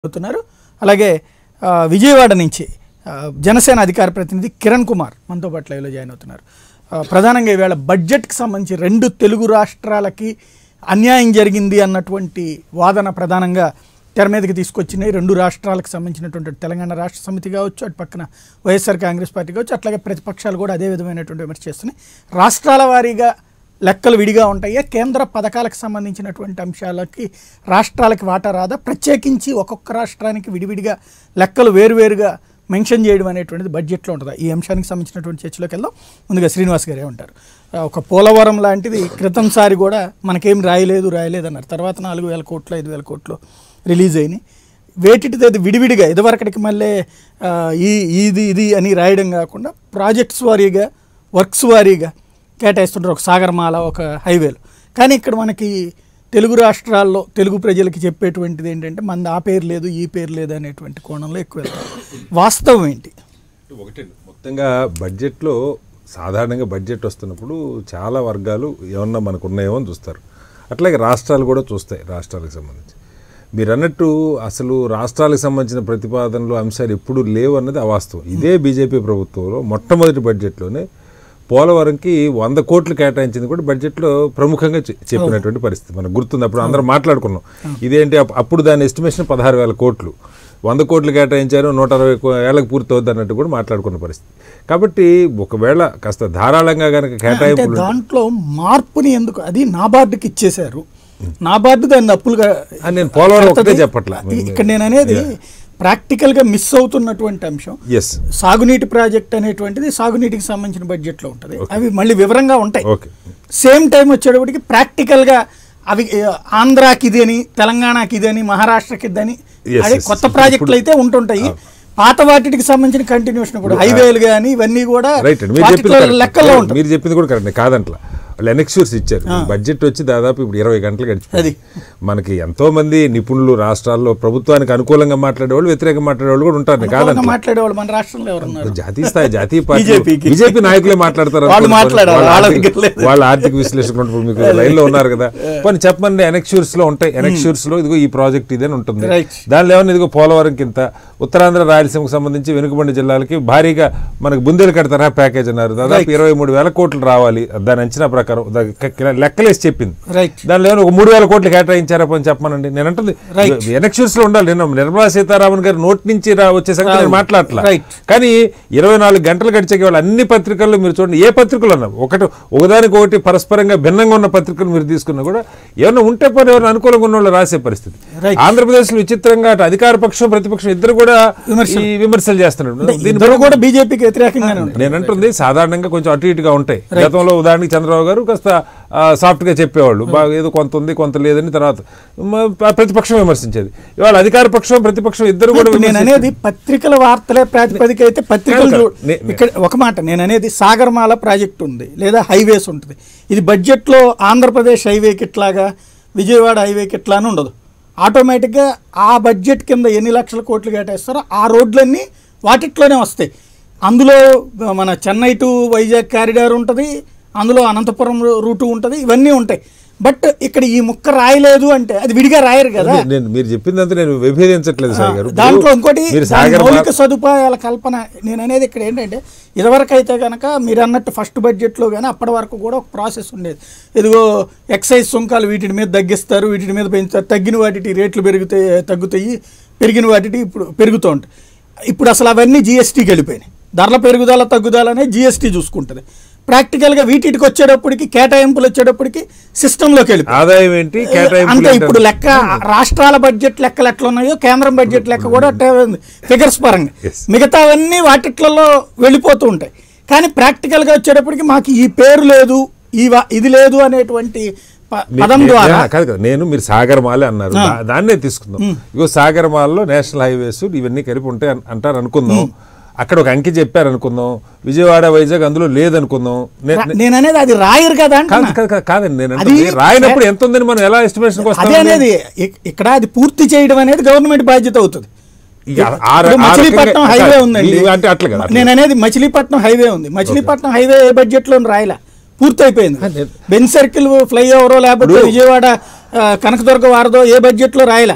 అవుతున్నారు అలాగే ఆ, విజయవాడ నుంచి ఆ, జనసేన అధికార ప్రతినిధి కిరణ్ కుమార్ మనతో పాటు లైవ్లో జాయిన్ అవుతున్నారు ఆ, ప్రధానంగా ఈవేళ బడ్జెట్కి సంబంధించి రెండు తెలుగు రాష్ట్రాలకి అన్యాయం జరిగింది అన్నటువంటి వాదన ప్రధానంగా తెర మీదకి తీసుకొచ్చినాయి రెండు రాష్ట్రాలకు సంబంధించినటువంటి తెలంగాణ రాష్ట్ర సమితి కావచ్చు అటు పక్కన వైఎస్ఆర్ కాంగ్రెస్ పార్టీ కావచ్చు అట్లాగే ప్రతిపక్షాలు కూడా అదే విధమైనటువంటి విమర్శ చేస్తున్నాయి రాష్ట్రాల వారీగా లెక్కలు విడిగా ఉంటాయా కేంద్ర పథకాలకు సంబంధించినటువంటి అంశాలకి రాష్ట్రాలకి వాటా రాదా ప్రత్యేకించి ఒక్కొక్క రాష్ట్రానికి విడివిడిగా లెక్కలు వేరువేరుగా మెన్షన్ చేయడం అనేటువంటిది బడ్జెట్లో ఉంటుందా ఈ అంశానికి సంబంధించినటువంటి చర్చలోకి వెళ్దాం ముందుగా శ్రీనివాస్ గారే ఉంటారు ఆ, ఒక పోలవరం లాంటిది క్రితంసారి కూడా మనకేం రాయలేదు రాయలేదు అన్నారు తర్వాత నాలుగు వేల కోట్లు ఐదు వేల కోట్లు రిలీజ్ అయినాయి వేటిది అది విడివిడిగా ఇదివరకటికి మళ్ళీ ఆ, ఈ ఇది ఇది అని రాయడం కాకుండా ప్రాజెక్ట్స్ వారీగా వర్క్స్ వారీగా కేటాయిస్తుంటారు ఒక సాగరమాల ఒక హైవేలు కానీ ఇక్కడ మనకి తెలుగు రాష్ట్రాల్లో తెలుగు ప్రజలకి చెప్పేటువంటిది ఏంటంటే మంది ఆ పేరు లేదు ఈ పేరు లేదు అనేటువంటి కోణంలో ఎక్కువ వెళ్తారు వాస్తవం ఏంటి ఒకటి మొత్తంగా బడ్జెట్లో సాధారణంగా బడ్జెట్ వస్తున్నప్పుడు చాలా వర్గాలు ఏమన్నా మనకు ఉన్నాయేమో అని చూస్తారు అట్లాగే రాష్ట్రాలు కూడా చూస్తాయి రాష్ట్రాలకు సంబంధించి మీరు అన్నట్టు అసలు రాష్ట్రాలకు సంబంధించిన ప్రతిపాదనలు అంశాలు ఎప్పుడు లేవు అన్నది అవాస్తవం ఇదే బీజేపీ ప్రభుత్వంలో మొట్టమొదటి బడ్జెట్లోనే పోలవరంకి వంద కోట్లు కేటాయించింది కూడా బడ్జెట్లో ప్రముఖంగా చె- చెప్పినటువంటి పరిస్థితి మనకు గుర్తుంది అప్పుడు అందరం మాట్లాడుకున్నాం ఇదేంటి అప్- అప్పుడు దాని ఎస్టిమేషన్ పదహారు వేల కోట్లు వంద కోట్లు కేటాయించారు నూట అరవై కో- ఏళ్ళకి పూర్తి అవుద్ది అన్నట్టు కూడా మాట్లాడుకున్న పరిస్థితి కాబట్టి ఒకవేళ కాస్త ధారాళంగా కనుక అంటే కేటాయింపులు దాంట్లో మార్పుని ఎందుకు అది నాబార్డుకి ఇచ్చేశారు నాబార్డు దాన్ని అప్పులుగా అని నేను పోలవరం ఒకటే కడతది. చెప్పట్లా ఇక్కడ నేను అనేది ప్రాక్టికల్గా మిస్ అవుతున్నటువంటి అంశం ఎస్ సాగునీటి ప్రాజెక్ట్ అనేటువంటిది సాగునీటికి సంబంధించిన బడ్జెట్లో ఉంటుంది అవి మళ్ళీ వివరంగా ఉంటాయి ఓకే సేమ్ టైం వచ్చేటప్పటికి ప్రాక్టికల్గా అవి ఏ, ఆంధ్రాకి ఇది అని తెలంగాణకి ఇది అని మహారాష్ట్రకి ఇది అని Yes, అదే yes. కొత్త ప్రాజెక్టులు అయితే ఉంటుంటాయి పాత వాటికి సంబంధించిన కంటిన్యూషన్ కూడా హైవేలు కానీ ఇవన్నీ కూడా రైట్ అండి మీరు వాటిలో చెప్పింది correct. లెక్కల్లో ఉంటాయి మీరు చెప్పింది కూడా కరెక్ట్ కాదంట్లా వాళ్ళు ఎనెక్స్యూర్స్ ఇచ్చారు బడ్జెట్ వచ్చి దాదాపు ఇప్పుడు ఇరవై గంటలు గడిచిపోయింది మనకి ఎంతో మంది నిపుణులు రాష్ట్రాల్లో ప్రభుత్వానికి అనుకూలంగా మాట్లాడేవాళ్ళు వ్యతిరేకంగా మాట్లాడేవాళ్ళు కూడా ఉంటారు అనుకూలంగా కాదంట మాట్లాడేవాళ్ళు మన రాష్ట్రంలో ఎవరున్నారు జాతీయ స్థాయి జాతీయ పార్టీ BJP కి. బీజేపీ నాయకులే మాట్లాడతారు వాళ్ళు అనుకోండి. మాట్లాడారు, వాళ్ళ వాళ్ళ ఆర్థిక- దగ్గర లేదు. వాళ్ళ ఆర్థిక విశ్లేషకులు ఇప్పుడు మీకు లైన్ లో ఉన్నారు కదా కొన్ని చెప్పండి ఎనెక్ష్యూర్స్ లో ఉంటాయి ఎనెక్ష్యూర్స్ లో ఇదిగో ఈ ప్రాజెక్ట్ ఇదే అని ఉంటుంది Right. దానిలో ఏమన్నా ఇదిగో పోలవరం కింద ఉత్తరాంధ్ర రాయలసీమకు సంబంధించి వెనుకబడిన జిల్లాలకి భారీగా మనకు బుందేలు తరహా ప్యాకేజ్ అన్నారు దాదాపు ఇరవై మూడు వేల కోట్లు రావాలి దాని అంచనా ప్రకారం దాని క- క- లెక్కలేసి చెప్పింది రైట్ దానిలో ఏమైనా ఒక మూడు వేల కోట్లు కేటాయించారా పోనీ చెప్పమనండి నేను అంటుంది ఎలక్షన్స్ లో ఉండాలి నేను నిర్మలా సీతారామన్ గారి నోటి నుంచి రా వచ్చే సంగతి నేను మాట్లాడట్లా Right. కానీ ఇరవై నాలుగు గంటలు గడిచాక వాళ్ళు అన్ని పత్రికల్లో మీరు చూడండి ఏ పత్రికలు అన్నా ఒకటి ఒకదానికి ఒకటి పరస్పరంగా భిన్నంగా ఉన్న పత్రికలు మీరు తీసుకున్నా కూడా ఏమైనా ఉంటే పని ఎవరైనా అనుకూలంగా ఉన్న వాళ్ళు రాసే పరిస్థితి Right. ఆంధ్రప్రదేశ్ లో విచిత్రంగా అటు అధికార పక్షం ప్రతిపక్షం ఇద్దరు కూడా ఈ విమర్శలు చేస్తున్నారు దీని ఇద్దరు కూడా బీజేపీకి వ్యతిరేకంగానే ఉంటారు నేను అంటుంది సాధారణంగా కొంచెం అటు ఇటుగా ఉంటాయి గతంలో ఉదాహరణకి చంద్రబాబు గారు కాస్త ఆ, సాఫ్ట్ గా చెప్పేవాళ్ళు బాగా ఏదో కొంత ఉంది కొంత లేదని తర్వాత మ- ప- ప్రతిపక్షం విమర్శించేది ఇవాళ అధికార పక్షం ప్రతిపక్షం ఇద్దరు కూడా ఇప్పుడు నేను అనేది పత్రికల వార్తలే ప్రాతిపదిక అయితే పత్రికలు కాదు, చూ- నే- నే- ఇక్కడ ఒక మాట నేను అనేది సాగర్మాల ప్రాజెక్ట్ ఉంది లేదా హైవేస్ ఉంటుంది ఇది బడ్జెట్లో ఆంధ్రప్రదేశ్ హైవేకి ఇట్లాగా విజయవాడ హైవేకి ఇట్లా అని ఉండదు ఆటోమేటిక్గా ఆ బడ్జెట్ కింద ఎన్ని లక్షల కోట్లు కేటాయిస్తారో ఆ రోడ్లన్నీ వాటిట్లోనే వస్తాయి అందులో మన చెన్నై టు వైజాగ్ కారిడార్ ఉంటుంది అందులో అనంతపురం రూటు ఉంటుంది ఇవన్నీ ఉంటాయి బట్ ఇక్కడ ఈ ముక్క రాయలేదు అంటే అది విడిగా రాయరు కదా నేను- నేను మీరు చెప్పిందంతా నేను విభేదించట్లేదు సాయి గారు దాంట్లో ఇప్పుడు ఇంకోటి మీరు దాని సాగర్ మౌలిక సదుపాయాల కల్పన నేను అనేది ఇక్కడ ఏంటంటే ఇదివరకు అయితే కనుక మీరు అన్నట్టు ఫస్ట్ బడ్జెట్లో కానీ అప్పటి వరకు కూడా ఒక ప్రాసెస్ ఉండేది ఇదిగో ఎక్సైజ్ సుంకాలు వీటి మీద తగ్గిస్తారు వీటి మీద పెంచుతారు తగ్గిన వాటికి రేట్లు పెరుగుతాయి తగ్గుతాయి పెరిగిన వాటికి ఇప్పుడు పెరుగుతూ ఉంటాయి ఇప్పుడు అసలు అవన్నీ జిఎస్టీకి వెళ్ళిపోయినాయి ధరల పెరుగుదల తగ్గుదల అనేది జిఎస్టీ చూసుకుంటుంది ప్రాక్టికల్గా వీటికి వచ్చేటప్పటికి కేటాయింపులు వచ్చేటప్పటికి సిస్టంలోకి వెళ్ళిపోయి ఆదాయం ఏంటి కేటాయింపులు అంతే ఏంటి? ఇప్పుడు లెక్క రాష్ట్రాల బడ్జెట్ లెక్కలు ఎట్లా ఉన్నాయో కేంద్రం బడ్జెట్ లెక్క కూడా అట్టే ఉంది ఫిగర్స్ పరంగా Yes. మిగతావన్నీ వాటిట్లలో వెళ్ళిపోతూ ఉంటాయి కానీ ప్రాక్టికల్గా వచ్చేటప్పటికి మాకు ఈ పేరు లేదు ఈ వా- ఇది లేదు అనేటువంటి ప- మీ- పదం మీ- ద్వారా ఆ, కాదు కదా నేను మీరు సాగరమాలే అన్నారు దా- దాన్నే తీసుకుందాం ఇగో సాగరమాలలో నేషనల్ హైవేస్ ఇవన్నీ కలిపి ఉంటాయి అన్- అంటారు అనుకుందాం అక్కడ ఒక అంకి చెప్పారు అనుకుందాం విజయవాడ వైజాగ్ అందులో లేదనుకుందాం నే- నే- నేను అనేది అది రాయరు కదా కాదు అంటున్నా. కాదు కాదు, కాదండి నేను అది అంటే రాయినప్పుడు ఎంత ఉందని మనం ఎలా ఎస్టిమేషన్ అదే అనేది ఇక్- ఇక్కడ అది పూర్తి చేయడం అనేది గవర్నమెంట్ బాధ్యత అవుతుంది ఇప్పుడు మచిలీపట్నం హైవే ఉందండి అంటే అట్లా కదా అట్లా. నేను అనేది మచిలీపట్నం హైవే ఉంది మచిలీపట్నం హైవే ఏ బడ్జెట్ లో రాయలా పూర్తి అయిపోయింది బెన్ సర్కిల్ ఫ్లైఓవర్ లేకపోతే విజయవాడ ఆ, కనకదుర్గ వారదో ఏ బడ్జెట్ లో రాయలా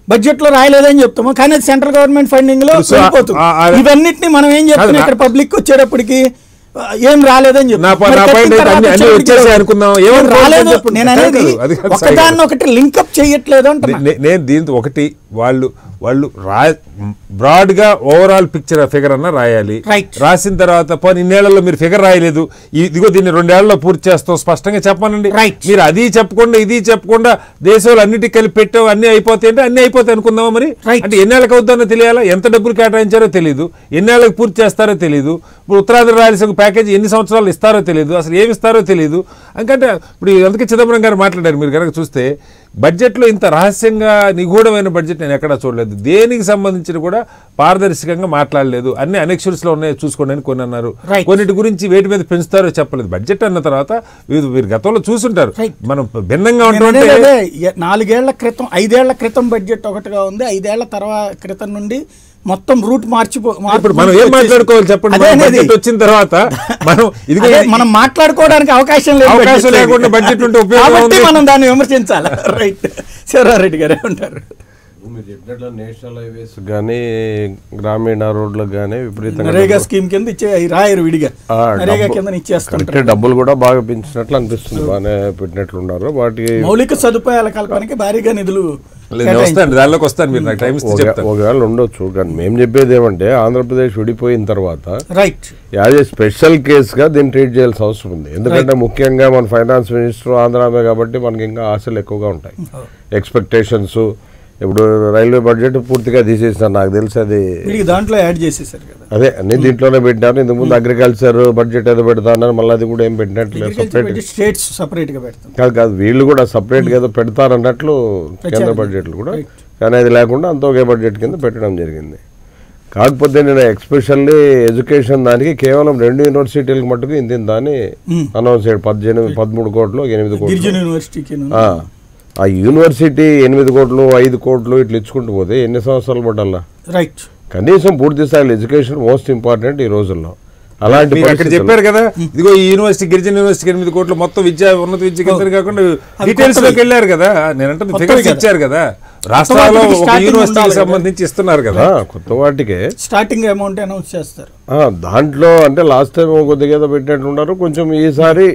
బడ్జెట్ లో రాయలేదని చెప్తాము కానీ అది సెంట్రల్ గవర్నమెంట్ ఫండింగ్ లో సో ఆ- వెళ్ళిపోతుంది ఆ- ఆ- ఇవన్నిటిని మనం ఏం చెప్తున్నాం కాదు, ఇక్కడ పబ్లిక్ వచ్చేటప్పటికి ఆ, ఏం రాలేదని నా చెప్తాం ప- మరి నా కట్టిన point ఏంటి? తర్వాత అన్ని- అన్ని వచ్చేటప్పటికి వచ్చేసాయి అనుకుందాం. ఏమని ఏం రాలేదు చెప్పండి. నేను అనేది కాదు, అది కాదు, ఒకదాన్ని ఒకటి లింకప్ చేయట్లేదు అంటున్నా నే- నేను దీంతో ఒకటి వాళ్ళు వాళ్ళు రా బ్రాడ్ గా ఓవరాల్ పిక్చర్ ఫిగర్ అన్న రాయాలి Right. రాసిన తర్వాత పోనీ ఇన్నేళ్లలో మీరు ఫిగర్ రాయలేదు ఈ- ఇదిగో దీన్ని రెండేళ్లలో పూర్తి చేస్తాం స్పష్టంగా చెప్పానండి Right. మీరు అది చెప్పకుండా ఇది చెప్పకుండా దేశంలో అన్నిటి కలిపి పెట్టావు అన్ని అయిపోతాయి అంటే అన్ని అయిపోతాయి అనుకుందామా మరి Right. అంటే ఎన్నేళ్ళకి అవుతుందో తెలియాలా ఎంత డబ్బులు కేటాయించారో తెలియదు ఎన్నేళ్ళకి పూర్తి చేస్తారో తెలియదు ఇప్పుడు ఉత్తరాంధ్ర రాయలసీమ ప్యాకేజీ ఎన్ని సంవత్సరాలు ఇస్తారో తెలియదు అసలు ఏమి ఇస్తారో తెలియదు ఎందుకంటే ఇప్పుడు అందుకే చిదంబరం గారు మాట్లాడారు మీరు కనుక చూస్తే బడ్జెట్లో ఇంత రహస్యంగా నిగూఢమైన బడ్జెట్ నేను ఎక్కడా చూడలేదు దేనికి సంబంధించిన కూడా పారదర్శకంగా మాట్లాడలేదు అన్ని అనెక్షర్స్లో ఉన్నాయి చూసుకోండి అని కొన్ని అన్నారు Right. కొన్నిటి గురించి వేటి మీద పెంచుతారో చెప్పలేదు బడ్జెట్ అన్న తర్వాత వీరు మీరు గతంలో చూసుంటారు Right. మనం భిన్నంగా నేను ఉంటుంటే అనేది అదే, ఎ- నాలుగేళ్ల క్రితం ఐదేళ్ల క్రితం బడ్జెట్ ఒకటిగా ఉంది ఐదేళ్ల తర్వాత క్రితం నుండి మొత్తం రూట్ మార్చిపో మార్పు ఇప్పుడు మనం ఏం వచ్చేసి- మాట్లాడుకోవాలి చెప్పండి అదే మన అనేది. బడ్జెట్ వచ్చిన తర్వాత మనం ఇదిగో అదే ఇది- మనం మాట్లాడుకోవడానికి అవకాశం లేదు అవకాశం budget లో. లేకుండా budget ఉంటే ఉపయోగం కాబట్టి ఉంది. మనం దాన్ని విమర్శించాలి రైట్ శివరారెడ్డి గారే ఉంటారు మీరు చెప్పినట్లు నేషనల్ హైవేస్ కానీ గ్రామీణ రోడ్లకు కానీ విపరీతంగా నరేగా డబ్బులు- స్కీమ్ కింద ఇచ్చే ఈ రాయరు విడిగా ఆ, నరేగా డబ్బు- కింద ఇచ్చేస్తుంటారు కరెక్టే డబ్బులు కూడా బాగా పెంచినట్లు అనిపిస్తుంది బాగానే పెట్టినట్లు ఉన్నారు వాటికి మౌలిక సదుపాయాల కల్పనకి భారీగా నిధులు లేదు, నేను కేటాయించారు. వస్తాను దానిలోకి వస్తాను మీరు నాకు టైం ఇస్తే ఒక- చెప్తాను ఒకవేళ ఉండొచ్చు కానీ మేము చెప్పేది ఏమంటే ఆంధ్రప్రదేశ్ విడిపోయిన తర్వాత రైట్ యాజ్ ఏ స్పెషల్ కేసుగా దీన్ని ట్రీట్ చేయాల్సిన అవసరం ఉంది ఎందుకంటే ముఖ్యంగా మన ఫైనాన్స్ మినిస్టర్ ఆంధ్రామే కాబట్టి మనకి ఇంకా ఆశలు ఎక్కువగా ఉంటాయి ఎక్స్పెక్టేషన్స్ ఇప్పుడు రైల్వే బడ్జెట్ పూర్తిగా తీసేసినారు నాకు తెలిసి అది వీడికి దాంట్లో యాడ్ చేసేసారు కదా అదే అన్ని దీంట్లోనే పెట్టినారు ఇంతకు ముందు అగ్రికల్చర్ బడ్జెట్ ఏదో పెడతాన్నారు మళ్ళీ అది కూడా ఏం పెట్టినట్లేదు సపరేట్ స్టేట్స్ సపరేట్ గా పెడతాం కాదు కాదు వీళ్ళు కూడా సపరేట్ గా ఏదో పెడతారన్నట్లు కేంద్ర బడ్జెట్లు కూడా కానీ అది లేకుండా అంత ఒకే బడ్జెట్ కింద పెట్టడం జరిగింది కాకపోతే నేను ఎక్స్పెషల్లీ ఎడ్యుకేషన్ దానికి కేవలం రెండు యూనివర్సిటీలకు మట్టుకు ఇంత ఇంత అని అనౌన్స్ చేయడం పద్దెనిమిది పదమూడు కోట్లు ఎనిమిది కోట్లు గిరిజన యూనివర్సిటీకి ఆ, ఆ యూనివర్సిటీ ఎనిమిది కోట్లు ఐదు కోట్లు ఇట్లా ఇచ్చుకుంటూ పోతే ఎన్ని సంవత్సరాలు పడాలా రైట్ కనీసం పూర్తి స్థాయిలో ఎడ్యుకేషన్ మోస్ట్ ఇంపార్టెంట్ ఈ రోజుల్లో అలాంటి మీరు అక్కడ పరిస్థితుల్లో- చెప్పారు కదా ఇదిగో ఈ యూనివర్సిటీ గిరిజన యూనివర్సిటీ ఎనిమిది కోట్లు మొత్తం విద్యా ఉన్నత విద్య కేంద్రం కాకుండా డీటెయిల్స్ లోకి వెళ్ళారు కదా నేను అంటే కొత్తవి ఫిగర్స్ కదా. ఇచ్చారు కదా రాష్ట్రాల్లో వాటికి ఒక starting యూనివర్సిటీకి ఉండాలి కదా. సంబంధించి ఇస్తున్నారు కదా ఆ, కొత్త వాటికే స్టార్టింగ్ అమౌంట్ అనౌన్స్ చేస్తారు ఆ, దాంట్లో అంటే లాస్ట్ టైం కొద్దిగా ఏదో పెట్టినట్టు ఉన్నారు కొంచెం ఈసారి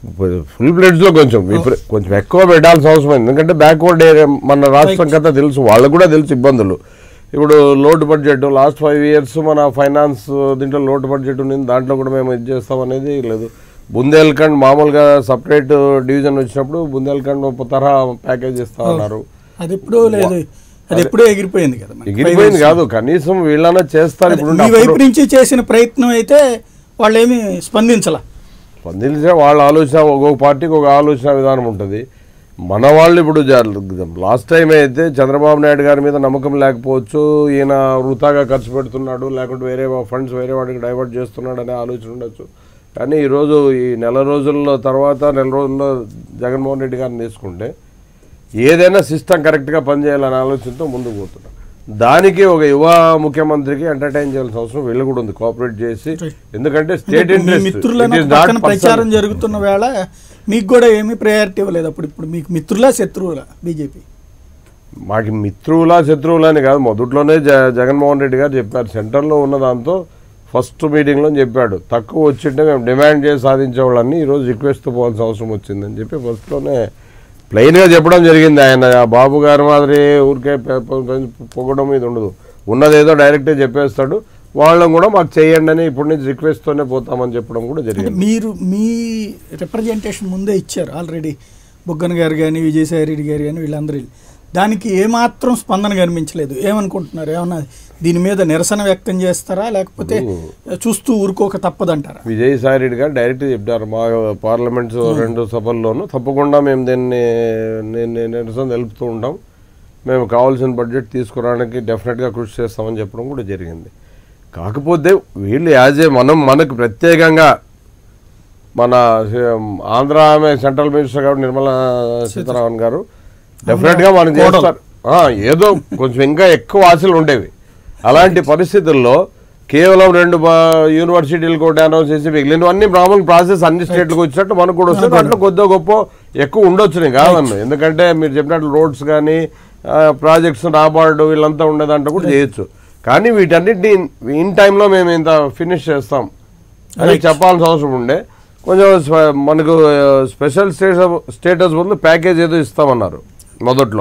ఫుల్ ప్లేట్స్ లో కొంచెం విపరీ- కొంచెం ఎక్కువ పెట్టాల్సిన అవసరం ఉంది ఎందుకంటే బ్యాక్వర్డ్ ఏరియా మన రాష్ట్రం కదా తెలుసు వాళ్ళకు కూడా తెలుసు ఇబ్బందులు ఇప్పుడు లోటు బడ్జెట్ లాస్ట్ ఫైవ్ ఇయర్స్ మన ఫైనాన్స్ దీంట్లో లోటు బడ్జెట్ ఉంది దాంట్లో కూడా మేము ఇది చేస్తాం అనేది లేదు బుందేల్ఖండ్ మామూలుగా సపరేట్ డివిజన్ వచ్చినప్పుడు బుందేల్ఖండ్ ఒక తరహా ప్యాకేజ్ ఇస్తా ఉన్నారు అది ఎప్పుడూ లేదు అది ఎప్పుడూ ఎగిరిపోయింది కదా మనకి. ఎగిరిపోయింది కాదు కనీసం వీళ్ళన్నా చేస్తారు అదే, ఇప్పుడు మీ వైపు నుంచి చేసిన ప్రయత్నం అయితే వాళ్ళు ఏమి స్పందించాల స్పందించే వాళ్ళ ఆలోచన ఒక్కొక్క పార్టీకి ఒక ఆలోచన విధానం ఉంటుంది మన వాళ్ళు ఇప్పుడు లాస్ట్ టైం అయితే చంద్రబాబు నాయుడు గారి మీద నమ్మకం లేకపోవచ్చు ఈయన వృథాగా ఖర్చు పెడుతున్నాడు లేకుంటే వేరే ఫండ్స్ వేరే వాడికి డైవర్ట్ చేస్తున్నాడు అనే ఆలోచన ఉండొచ్చు కానీ ఈరోజు ఈ నెల రోజుల్లో తర్వాత నెల రోజుల్లో జగన్మోహన్ రెడ్డి గారిని తీసుకుంటే ఏదైనా సిస్టమ్ కరెక్ట్గా పనిచేయాలనే ఆలోచనతో ముందుకు పోతున్నాం దానికి ఒక యువ ముఖ్యమంత్రికి ఎంటర్టైన్ చేయాల్సిన అవసరం వీళ్ళు కూడా ఉంది కోఆపరేట్ చేసి ఎందుకంటే స్టేట్ మీ ఇంట్రెస్ట్ మిత్రులను ఒక పక్కన ప్రచారం జరుగుతున్న వేళ మీకు కూడా ఏమీ ప్రయారిటీ ఇవ్వలేదు అప్పుడు ఇప్పుడు మీకు మిత్రులా శత్రువులా బీజేపీ మాకు మిత్రువులా శత్రువులా అని కాదు మొదట్లోనే జ జగన్మోహన్ రెడ్డి గారు చెప్పారు సెంటర్లో ఉన్న దాంతో ఫస్ట్ మీటింగ్లో చెప్పాడు తక్కువ వచ్చింటే మేము డిమాండ్ చేసి సాధించేవాళ్ళని ఈరోజు రిక్వెస్ట్ పోవాల్సిన అవసరం వచ్చిందని చెప్పి ఫస్ట్లోనే ప్లెయిన్గా చెప్పడం జరిగింది ఆయన ఆ బాబు గారి మాదిరి ఊరికే పె- పె- పె- పొగడం ఇది ఉండదు ఉన్నదేదో డైరెక్ట్గా చెప్పేస్తాడు వాళ్ళని కూడా మాకు చేయండి అని ఇప్పటి నుంచి రిక్వెస్ట్తోనే పోతామని చెప్పడం కూడా అంటే జరిగింది మీరు మీ రిప్రజెంటేషన్ ముందే ఇచ్చారు ఆల్రెడీ బుగ్గన గారు కానీ విజయసాయి రెడ్డి గారు కానీ వీళ్ళందరూ దానికి ఏమాత్రం స్పందన కనిపించలేదు ఏమనుకుంటున్నారు ఏమన్నా దీని మీద నిరసన వ్యక్తం చేస్తారా లేకపోతే చూస్తూ ఊరుకోక తప్పదంటారా విజయసాయి రెడ్డి గారు డైరెక్ట్ చెప్పారు మా పార్లమెంట్ రెండు సభల్లోనూ తప్పకుండా మేము దీన్ని ని- ని- నిరసన తెలుపుతూ ఉంటాం మేము కావాల్సిన బడ్జెట్ తీసుకురావడానికి డెఫినెట్గా కృషి చేస్తామని చెప్పడం కూడా జరిగింది కాకపోతే వీళ్ళు యాజ్ ఏ మనం మనకు ప్రత్యేకంగా మన ఆంధ్ర ఆమె సెంట్రల్ మినిస్టర్ గారు నిర్మలా సీతారామన్ గారు డెఫినెట్గా మనం చేస్తారు ఆ, ఏదో కొంచెం ఇంకా ఎక్కువ ఆశలు ఉండేవి అలాంటి పరిస్థితుల్లో కేవలం రెండు బా- యూనివర్సిటీలు కూడా అనౌన్స్ చేసి మిగిలినవన్నీ మామూలు ప్రాసెస్ అన్ని స్టేట్లకు వచ్చినట్టు మనకు కూడా వస్తుంది దాంట్లో కొద్దిగా గొప్ప ఎక్కువ ఉండొచ్చు నేను కాదన్ను ఎందుకంటే మీరు చెప్పినట్లు రోడ్స్ కానీ ప్రాజెక్ట్స్ నాబార్డు వీళ్ళంతా ఉండే దాంట్లో కూడా చేయొచ్చు కానీ వీటన్నిటిని ఇన్ టైంలో మేము ఇంత ఫినిష్ చేస్తాం అని చెప్పాల్సిన అవసరం ఉండే కొంచెం స్వ- మనకు స్పెషల్ స్టేటస్ స్టేటస్ బదులు ప్యాకేజ్ ఏదో ఇస్తామన్నారు మొదట్లో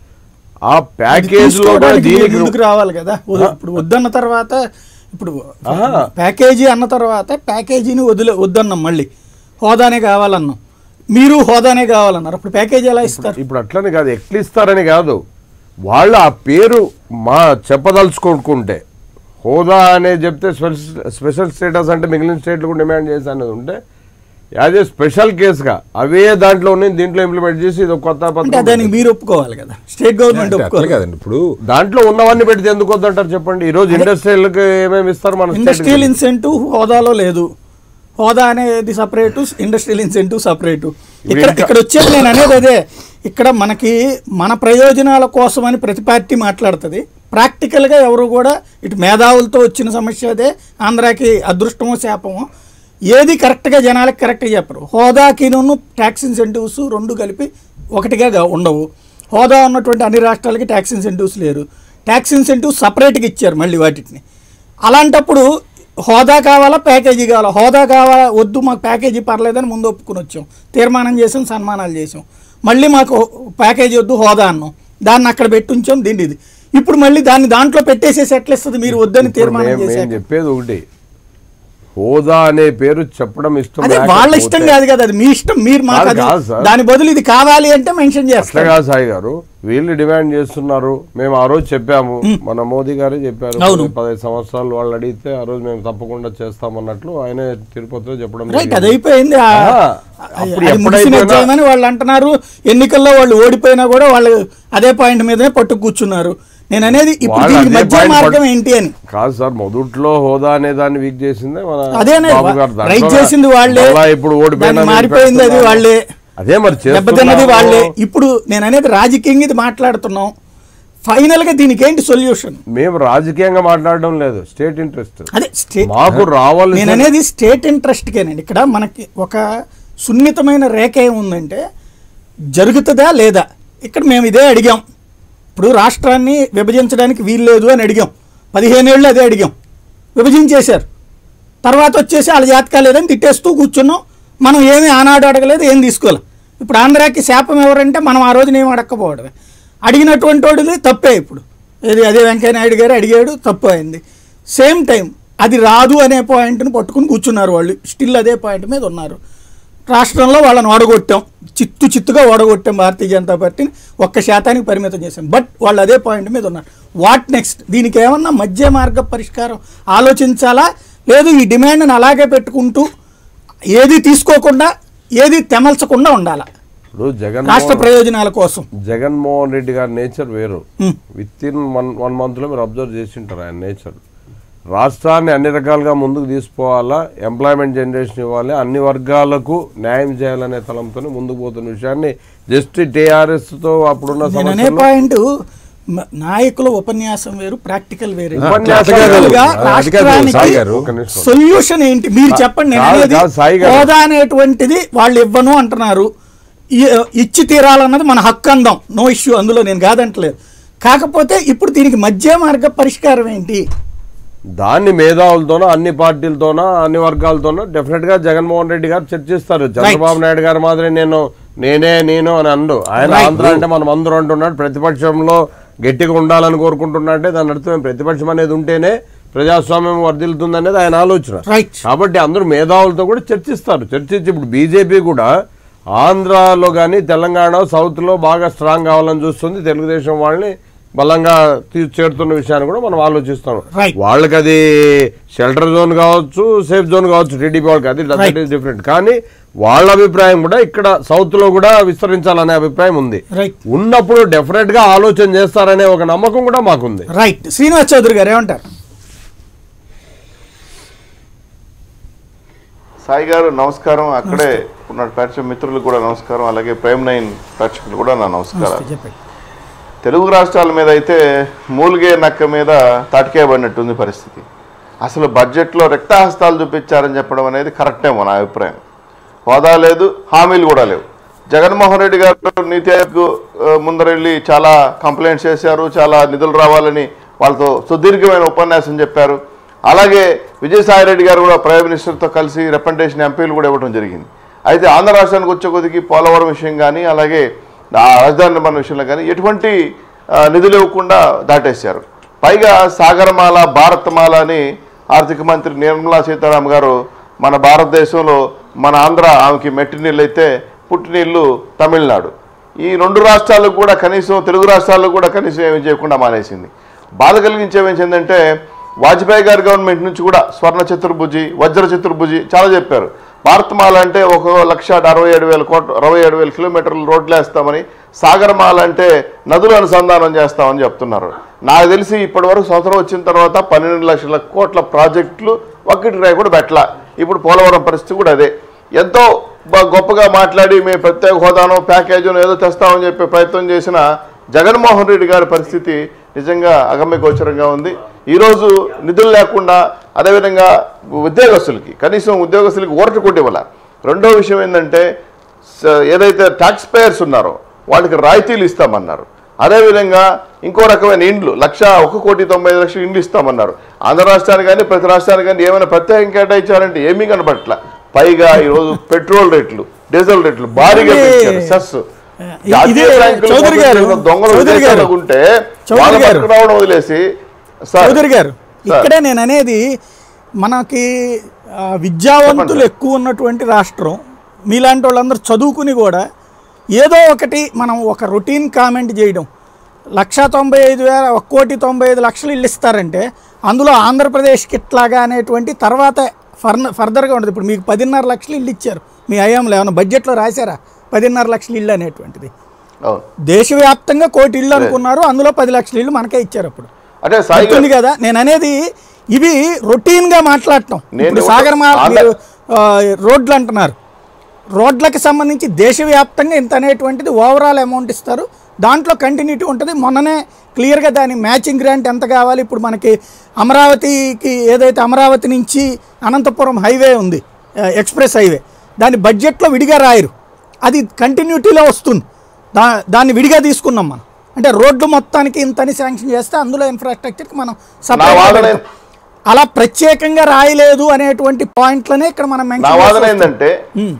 ఆ ప్యాకేజ్ లో కూడా తీసుకోవడానికి మీరు దీనికి ముందుకు రావాలి కదా వద- ఇప్పుడు వద్దన్న తర్వాత ఇప్పుడు ఆహా. ప్యాకేజీ అన్న తర్వాత ప్యాకేజీని వదిలే వద్దన్నాం మళ్ళీ హోదానే కావాలన్నాం మీరు హోదానే కావాలన్నారు అప్పుడు ప్యాకేజీ ఎలా ఇస్తారు ఇప్పుడు అట్లనే కాదు ఎట్లా ఇస్తారని కాదు వాళ్ళు ఆ పేరు మా చెప్పదలుచుకుంటే హోదా అనేది చెప్తే స్పెషల్ స్పెషల్ స్టేటస్ అంటే మిగిలిన స్టేట్లు కూడా డిమాండ్ చేసి అనేది ఉంటే యాజ్ ఏ స్పెషల్ కేసుగా అవే దాంట్లో ఉన్నాయి దీంట్లో ఇంప్లిమెంట్ చేసి ఇది ఒక కొత్త అంటే పథకం దానికి మీరు ఒప్పుకోవాలి కదా స్టేట్ గవర్నమెంట్ అంటే అట్లా ఒప్పుకోవాలి కాదండి ఇప్పుడు దాంట్లో ఉన్నవన్నీ పెడితే ఎందుకు వద్దంటారు చెప్పండి ఈ రోజు ఇండస్ట్రియల్కి ఏమేమి ఇస్తారు మన ఇండస్ట్రియల్ ఇన్సెంటివ్ హోదాలో లేదు హోదా అనేది సపరేటు ఇండస్ట్రియల్ ఇన్సెంటివ్ సపరేటు ఇక్కడ ఇంకా- ఇక్కడ వచ్చేది నేను అనేది అదే ఇక్కడ మనకి మన ప్రయోజనాల కోసం అని ప్రతి పార్టీ మాట్లాడుతుంది ప్రాక్టికల్గా ఎవరు కూడా ఇటు మేధావులతో వచ్చిన సమస్య అదే ఆంధ్రాకి అదృష్టమో శాపమో ఏది కరెక్ట్గా జనాలకు కరెక్ట్గా చెప్పరు హోదాకిను ట్యాక్స్ ఇన్సెంటివ్స్ రెండు కలిపి ఒకటిగా గా- ఉండవు హోదా ఉన్నటువంటి అన్ని రాష్ట్రాలకి ట్యాక్స్ ఇన్సెంటివ్స్ లేరు ట్యాక్స్ ఇన్సెంటివ్స్ సపరేట్గా ఇచ్చారు మళ్ళీ వాటిని అలాంటప్పుడు హోదా కావాలా ప్యాకేజీ కావాలా హోదా కావాలా వద్దు మాకు ప్యాకేజీ పర్లేదని ముందు ఒప్పుకుని వచ్చాం తీర్మానం చేసాం సన్మానాలు చేసాం మళ్ళీ మాకు ప్యాకేజీ వద్దు హోదా అన్నాం దాన్ని అక్కడ పెట్టి ఉంచాం దీన్ని ఇది ఇప్పుడు మళ్ళీ దాన్ని దాంట్లో పెట్టేసేసి ఎట్లా ఇస్తుంది మీరు వద్దని ఇప్పుడు తీర్మానం మేము- మేము చేశాక చెప్పేది ఒకటి హోదా అనే పేరు చెప్పడం ఇష్టం అదే వాళ్ళ ఇష్టం లేకపోతే- కాదు కదా అది మీ ఇష్టం మీరు మాకు కాదు, అది కాదు సార్. దాని బదులు ఇది కావాలి అంటే మెన్షన్ అట్లా చేస్తారు కాదు సాయి గారు వీళ్ళు డిమాండ్ చేస్తున్నారు మేము ఆ రోజు చెప్పాము మన మోదీ గారే చెప్పారు అవును. పది- పదహైదు సంవత్సరాలు వాళ్ళు అడిగితే ఆ రోజు మేము తప్పకుండా చేస్తామన్నట్లు ఆయనే తిరుపతిలో చెప్పడం రైట్ జరిగింది. అది అయిపోయింది ఆ- ఆహా. అది- అప్పుడు అది ముగిసిన ఎప్పుడైపోయినా- అధ్యాయమని వాళ్ళు అంటున్నారు ఎన్నికల్లో వాళ్ళు ఓడిపోయినా కూడా వాళ్ళు అదే పాయింట్ మీదనే పట్టు కూర్చున్నారు నేను అనేది ఇప్పుడు వాళ్ళు దీనికి అదే మధ్య point మార్గం పట్టు- ఏంటి అని కాదు సార్ మొదట్లో హోదా అనే దాన్ని వీక్ చేసిందే మన అదేనే బాబు గారు. దాంట్లో రైట్ చేసింది వాళ్ళే మళ్ళా ఇప్పుడు ఓడిపోయినా దాన్ని మేము మారిపోయింది అది పెడుతున్నాము. వాళ్ళే అదే మరి దెబ్బతిన్నది చేస్తున్నాము. వాళ్ళే ఇప్పుడు నేను అనేది రాజకీయంగా ఇది మాట్లాడుతున్నాం ఫైనల్ గా దీనికి ఏంటి సొల్యూషన్ మేము రాజకీయంగా మాట్లాడడం లేదు స్టేట్ ఇంట్రెస్ట్ అదే స్టే మాకు రావాల్సిన నేను అనేది స్టేట్ ఇంట్రెస్ట్కేనండి ఇక్కడ మనకి ఒక సున్నితమైన రేఖ ఏముందంటే జరుగుతుందా లేదా ఇక్కడ మేము ఇదే అడిగాం ఇప్పుడు రాష్ట్రాన్ని విభజించడానికి వీల్లేదు అని అడిగాం పదిహేనేళ్ళు అదే అడిగాం విభజించేశారు తర్వాత వచ్చేసి వాళ్ళ జాతకాలు లేదని తిట్టేస్తూ కూర్చున్నాం మనం ఏమీ ఆనాడు అడగలేదు ఏం తీసుకోవాలి ఇప్పుడు ఆంధ్రాకి శాపం ఎవరంటే మనం ఆ రోజున ఏం అడగకపోవడమే అడిగినటువంటి వాడిది తప్పే ఇప్పుడు ఏది అదే వెంకయ్య నాయుడు గారు అడిగాడు తప్పు అయింది సేమ్ టైం అది రాదు అనే పాయింట్ని పట్టుకుని కూర్చున్నారు వాళ్ళు స్టిల్ అదే పాయింట్ మీద ఉన్నారు రాష్ట్రంలో వాళ్ళని ఓడగొట్టాం చిత్తు చిత్తుగా ఓడగొట్టాం భారతీయ జనతా పార్టీని ఒక్క శాతానికి పరిమితం చేశాం బట్ వాళ్ళు అదే పాయింట్ మీద ఉన్నారు వాట్ నెక్స్ట్ దీనికి ఏమన్నా మధ్య మార్గ పరిష్కారం ఆలోచించాలా లేదు ఈ డిమాండ్ని అలాగే పెట్టుకుంటూ ఏది తీసుకోకుండా ఏది తెమల్చకుండా ఉండాలా ఇప్పుడు జగన్ రాష్ట్ర ప్రయోజనాల కోసం జగన్మోహన్ రెడ్డి గారి నేచర్ వేరు Hmm. With in one one మంత్లో మీరు అబ్జర్వ్ చేసి ఉంటారు ఆయన నేచర్ రాష్ట్రాన్ని అన్ని రకాలుగా ముందుకు తీసుకోవాలా ఎంప్లాయ్మెంట్ జనరేషన్ ఇవ్వాలి అన్ని వర్గాలకు న్యాయం చేయాలనే తలంతో ముందుకు పోతున్న విషయాన్ని జస్ట్ టీఆర్ఎస్తో అప్పుడున్న నేను అనే సమస్యలు పాయింట్ మ- నాయకుల ఉపన్యాసం వేరు ప్రాక్టికల్ వేరు ఉపన్యాసం Practical గా కాదు. అది కాదు, రాష్ట్రానికి సాయి గారు. ఒక నిమిషం. సొల్యూషన్ ఏంటి మీరు చెప్పండి నేను కాదు, అనేది కాదు, సాయి గారు. హోదా అనేటువంటిది వాళ్ళు ఇవ్వను అంటున్నారు ఇ- ఇచ్చి తీరాలన్నది మన హక్కు అందాం నో ఇష్యూ అందులో నేను కాదంటలేదు కాకపోతే ఇప్పుడు దీనికి మధ్య మార్గ పరిష్కారం ఏంటి దాన్ని మేధావులతోనో అన్ని పార్టీలతోనో అన్ని వర్గాలతోనో డెఫినెట్ గా జగన్మోహన్ రెడ్డి గారు చర్చిస్తారు చంద్రబాబు నాయుడు గారు మాదిరి నేను నేనే నేను అని అండు ఆయన Right. ఆంధ్ర అంటే మనం అందరూ అంటున్నాడు ప్రతిపక్షంలో గట్టిగా ఉండాలని కోరుకుంటున్నట్టే దాని అర్థం ప్రతిపక్షం అనేది ఉంటేనే ప్రజాస్వామ్యం వర్ధిల్లుతుంది అనేది ఆయన ఆలోచన రైట్ కాబట్టి అందరూ మేధావులతో కూడా చర్చిస్తారు చర్చించి ఇప్పుడు బీజేపీ కూడా ఆంధ్రాలో కానీ తెలంగాణ సౌత్లో బాగా స్ట్రాంగ్ కావాలని చూస్తుంది తెలుగుదేశం వాళ్ళని బలంగా తీ- చేరుతున్న విషయాన్ని కూడా మనం ఆలోచిస్తాం Right. వాళ్ళకి అది షెల్టర్ జోన్ కావచ్చు సేఫ్ జోన్ కావచ్చు టీడీపీ వాళ్ళకి అది Right. డిఫరెంట్ కానీ వాళ్ళ అభిప్రాయం కూడా ఇక్కడ సౌత్ లో కూడా విస్తరించాలనే అభిప్రాయం ఉంది రైట్ ఉన్నప్పుడు డెఫినెట్ గా ఆలోచన చేస్తారనే ఒక నమ్మకం కూడా మాకుంది రైట్ శ్రీనివాస్ చౌదరి గారు ఏమంటారు సాయి గారు నమస్కారం అక్కడే ఉన్న ప్రేక్షక మిత్రులకు కూడా నమస్కారం అలాగే ప్రైమ్ నైన్ ప్రేక్షకులు కూడా నా నమస్కారం చెప్పండి తెలుగు రాష్ట్రాల మీద అయితే మూలిగే నక్క మీద తాటికేయబడినట్టుంది పరిస్థితి అసలు బడ్జెట్లో రిక్తహస్తాలు చూపించారని చెప్పడం అనేది కరెక్టేమో నా అభిప్రాయం హోదా లేదు హామీలు కూడా లేవు జగన్మోహన్ రెడ్డి గారు నీతి ఆయోగ్ ఆ, ముందరెళ్ళి చాలా కంప్లైంట్స్ చేశారు చాలా నిధులు రావాలని వాళ్ళతో సుదీర్ఘమైన ఉపన్యాసం చెప్పారు అలాగే విజయసాయి రెడ్డి గారు కూడా ప్రైమ్ మినిస్టర్తో కలిసి రిప్రజెంటేషన్ ఎంపీలు కూడా ఇవ్వడం జరిగింది అయితే ఆంధ్ర రాష్ట్రానికి వచ్చే కొద్దికి పోలవరం విషయం కానీ అలాగే ఆ రాజధాని నిర్మాణ విషయంలో కానీ ఎటువంటి ఆ, నిధులు ఇవ్వకుండా దాటేశారు పైగా సాగరమాల భారతమాల అని ఆర్థిక మంత్రి నిర్మలా సీతారాం గారు మన భారతదేశంలో మన ఆంధ్ర ఆమెకి మెట్టి నీళ్ళు అయితే పుట్టినీళ్ళు తమిళనాడు ఈ రెండు రాష్ట్రాలకు కూడా కనీసం తెలుగు రాష్ట్రాలకు కూడా కనీసం ఏమి చేయకుండా మానేసింది బాధ కలిగించే ఏంటంటే వాజ్పేయి గారి గవర్నమెంట్ నుంచి కూడా స్వర్ణ చతుర్భుజి వజ్ర చతుర్భుజి చాలా చెప్పారు భారతమాల అంటే ఒక లక్ష అరవై ఏడు వేల కోట్ల అరవై ఏడు వేల కిలోమీటర్లు రోడ్లు వేస్తామని సాగరమాల అంటే నదులు అనుసంధానం చేస్తామని చెప్తున్నారు నాకు తెలిసి ఇప్పటివరకు సంవత్సరం వచ్చిన తర్వాత పన్నెండు లక్షల కోట్ల ప్రాజెక్టులు ఒక్కటి రాయి కూడా పెట్టలా ఇప్పుడు పోలవరం పరిస్థితి కూడా అదే ఎంతో బ- గొప్పగా మాట్లాడి మేము ప్రత్యేక హోదానో ప్యాకేజీనో ఏదో తెస్తామని చెప్పి ప్రయత్నం చేసిన జగన్మోహన్ రెడ్డి గారి పరిస్థితి నిజంగా అగమ్య గోచరంగా ఉంది ఈరోజు నిధులు లేకుండా అదేవిధంగా ఉద్యోగస్తులకి కనీసం ఉద్యోగస్తులకి ఊరట కొట్టివ్వాల రెండో విషయం ఏంటంటే స- ఏదైతే ట్యాక్స్ పేయర్స్ ఉన్నారో వాళ్ళకి రాయితీలు ఇస్తామన్నారు అదేవిధంగా ఇంకో రకమైన ఇండ్లు లక్ష ఒక కోటి తొంభై ఐదు లక్షల ఇండ్లు ఇస్తామన్నారు ఆంధ్ర రాష్ట్రానికి కానీ ప్రతి రాష్ట్రానికి కానీ ఏమైనా ప్రత్యేకం కేటాయించారంటే ఏమీ కనబట్ల పైగా ఈరోజు పెట్రోల్ రేట్లు డీజిల్ రేట్లు భారీగా ఇది- పెంచారు సెస్ ఇది జాతీయ బ్యాంకులు చౌదరి గారు, మోసం చేసిన దొంగలు చౌదరి గారు, విదేశాలకు ఉంటే చౌదరి వాళ్ళ గారు. పట్టుకు రావడం వదిలేసి సార్ చౌదరి గారు సార్. ఇక్కడే నేను అనేది మనకి ఆ, విద్యావంతులు ఎక్కువ ఉన్నటువంటి రాష్ట్రం మీలాంటి వాళ్ళందరూ చదువుకుని కూడా ఏదో ఒకటి మనం ఒక రొటీన్ కామెంట్ చేయడం లక్ష తొంభై ఐదు వేల ఒక కోటి తొంభై ఐదు లక్షలు ఇల్లు ఇస్తారంటే అందులో ఆంధ్రప్రదేశ్కి ఇట్లాగా అనేటువంటి తర్వాత ఫర్ ఫర్దర్గా ఉంటుంది ఇప్పుడు మీకు పదిన్నర లక్షలు ఇల్లు ఇచ్చారు మీ అయాంలో ఏమైనా బడ్జెట్లో రాశారా పదిన్నర లక్షలు ఇల్లు అనేటువంటిది అవును దేశవ్యాప్తంగా కోటి ఇల్లు అనుకున్నారు అందులో పది లక్షల ఇల్లు మనకే ఇచ్చారు అప్పుడు అంటే సాయి గారు, గుర్తుంది కదా నేను అనేది ఇవి రొటీన్ గా మాట్లాడటం నేను ఇప్పుడు ఒక- సాగర్ మా- ఆంధ్ర- మీరు ఆ, రోడ్లు అంటున్నారు రోడ్లకు సంబంధించి దేశవ్యాప్తంగా ఇంత అనేటువంటిది ఓవరాల్ అమౌంట్ ఇస్తారు దాంట్లో కంటిన్యూటీ ఉంటుంది మొన్ననే క్లియర్గా దాని మ్యాచింగ్ గ్రాంట్ ఎంత కావాలి ఇప్పుడు మనకి అమరావతికి ఏదైతే అమరావతి నుంచి అనంతపురం హైవే ఉంది ఆ, ఎక్స్ప్రెస్ హైవే దాని బడ్జెట్లో విడిగా రాయరు అది కంటిన్యూటీలో వస్తుంది దా దాన్ని విడిగా తీసుకున్నాం మనం అంటే రోడ్డు మొత్తానికి ఇంతని శాంక్షన్ చేస్తే అందులో ఇన్ఫ్రాస్ట్రక్చర్కి మనం separate గా వాదన పెడతాం. అలా ప్రత్యేకంగా రాయలేదు అనేటువంటి పాయింట్లనే ఇక్కడ మనం నా mention వాదన చేస్తాం. ఏంటంటే ఉమ్.